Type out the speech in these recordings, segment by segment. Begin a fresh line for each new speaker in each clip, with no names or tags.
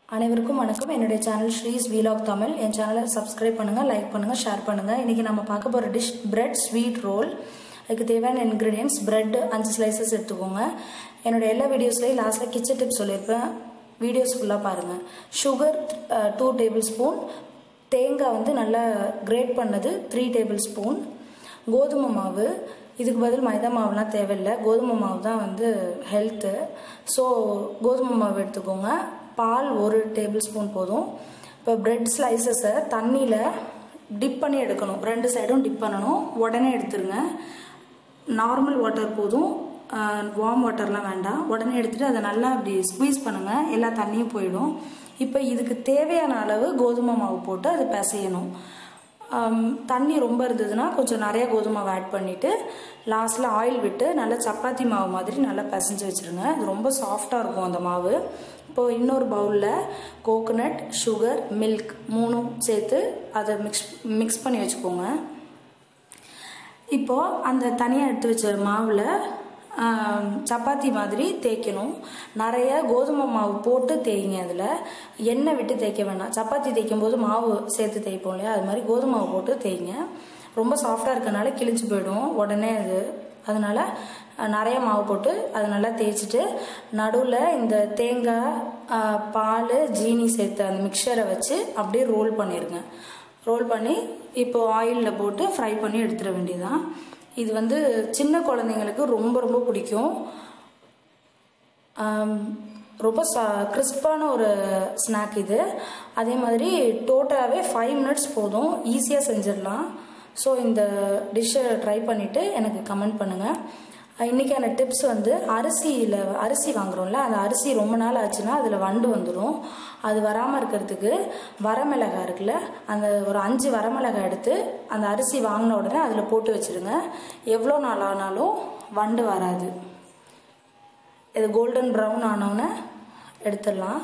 அனைவருக்கும் வணக்கம் என்னுடைய சேனல் ஸ்ரீஸ் வீலாக் தமிழ் என் சேனலை சப்ஸ்கிரைப் பண்ணுங்கள் லைக் பண்ணுங்கள் ஷேர் பண்ணுங்கள் இன்றைக்கி நம்ம பார்க்க போகிற டிஷ் பிரெட் ஸ்வீட் ரோல் அதுக்கு தேவையான இன்க்ரீடியன்ஸ் பிரெட் அஞ்சு ஸ்லைசஸ் எடுத்துக்கோங்க என்னோட எல்லா வீடியோஸ்லேயும் லாஸ்ட்டில் கிச்சன் டிப்ஸ் சொல்லியிருப்பேன் வீடியோஸ் ஃபுல்லாக பாருங்கள் சுகர் டூ டேபிள் ஸ்பூன் தேங்காய் வந்து நல்லா கிரேட் பண்ணது த்ரீ டேபிள் ஸ்பூன் கோதுமை மாவு இதுக்கு பதில் மைதா மாவுலாம் தேவையில்லை கோதுமை மாவு தான் வந்து ஹெல்த்து ஸோ கோதுமை மாவு எடுத்துக்கோங்க பால் ஒரு டேபிள் ஸ்பூன் போதும் இப்போ பிரெட் ஸ்லைசஸை தண்ணியில் டிப் பண்ணி எடுக்கணும் ரெண்டு சைடும் டிப் பண்ணணும் உடனே எடுத்துருங்க நார்மல் வாட்டர் போதும் வார்ம் வாட்டர்லாம் வேண்டாம் உடனே எடுத்துகிட்டு அதை நல்லா அப்படி ஸ்குவீஸ் பண்ணுங்கள் எல்லா தண்ணியும் போயிடும் இப்போ இதுக்கு தேவையான அளவு கோதுமை மாவு போட்டு அதை பிசையணும் தண்ணி ரொம்ப இருந்ததுன்னா கொஞ்சம் நிறைய கோதுமை மாவு ஆட் பண்ணிவிட்டு லாஸ்ட்டில் ஆயில் விட்டு நல்லா சப்பாத்தி மாவு மாதிரி நல்லா பிசைஞ்சு வச்சுருங்க இது ரொம்ப சாஃப்டாக இருக்கும் அந்த மாவு இப்போது இன்னொரு பவுலில் கோகோனட் சுகர் மில்க் மூணும் சேர்த்து அதை மிக்ஸ் மிக்ஸ் பண்ணி வச்சுக்கோங்க இப்போது அந்த தனியாக எடுத்து வச்ச மாவில் சப்பாத்தி மாதிரி தேய்க்கணும் நிறைய கோதுமை மாவு போட்டு தேய்ங்க அதில் எண்ணெய் விட்டு தேய்க்க வேண்டாம் சப்பாத்தி தேய்க்கும் போது மாவு சேர்த்து தேய்ப்போம் இல்லையா அது மாதிரி கோதுமை மாவு போட்டு தேய்ங்க ரொம்ப சாஃப்டாக இருக்கனால கிழிச்சு போயிடும் உடனே அது அதனால் நிறைய மாவு போட்டு அதை நல்லா தேய்ச்சிட்டு நடுவில் இந்த தேங்காய் பால் ஜீனி சேர்த்து அந்த மிக்சரை வச்சு அப்படியே ரோல் பண்ணிடுங்க ரோல் பண்ணி இப்போ ஆயிலில் போட்டு ஃப்ரை பண்ணி எடுத்துட வேண்டியதான் இது வந்து சின்ன குழந்தைங்களுக்கு ரொம்ப ரொம்ப பிடிக்கும் ரொம்ப சா கிறிஸ்பான ஒரு ஸ்நாக் இது அதே மாதிரி டோட்டலாகவே ஃபைவ் மினிட்ஸ் போதும் ஈஸியாக செஞ்சிடலாம் ஸோ இந்த டிஷ்ஷை ட்ரை பண்ணிவிட்டு எனக்கு கமெண்ட் பண்ணுங்கள் இன்றைக்கான டிப்ஸ் வந்து அரிசியில் அரிசி வாங்குகிறோம்ல அந்த அரிசி ரொம்ப நாள் ஆச்சுன்னா அதில் வண்டு வந்துடும் அது வராமல் இருக்கிறதுக்கு வரமிளகாய் இருக்குல்ல அந்த ஒரு அஞ்சு வரமிளகாய் எடுத்து அந்த அரிசி வாங்கின உடனே அதில் போட்டு வச்சுருங்க எவ்வளோ நாள் ஆனாலும் வண்டு வராது இது கோல்டன் ப்ரௌன் ஆனவுடனே எடுத்துடலாம்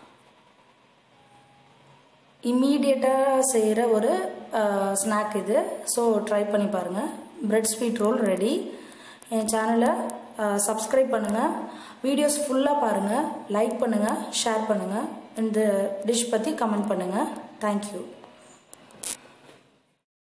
இம்மீடியட்டாக செய்கிற ஒரு ஸ்நாக் இது ஸோ ட்ரை பண்ணி பாருங்கள் பிரெட் ஸ்வீட் ரோல் ரெடி என் சேனலை சப்ஸ்கிரைப் பண்ணுங்கள் வீடியோஸ் ஃபுல்லாக பாருங்கள் லைக் பண்ணுங்கள் ஷேர் பண்ணுங்கள் இந்த டிஷ் பற்றி கமெண்ட் பண்ணுங்கள் தேங்க்யூ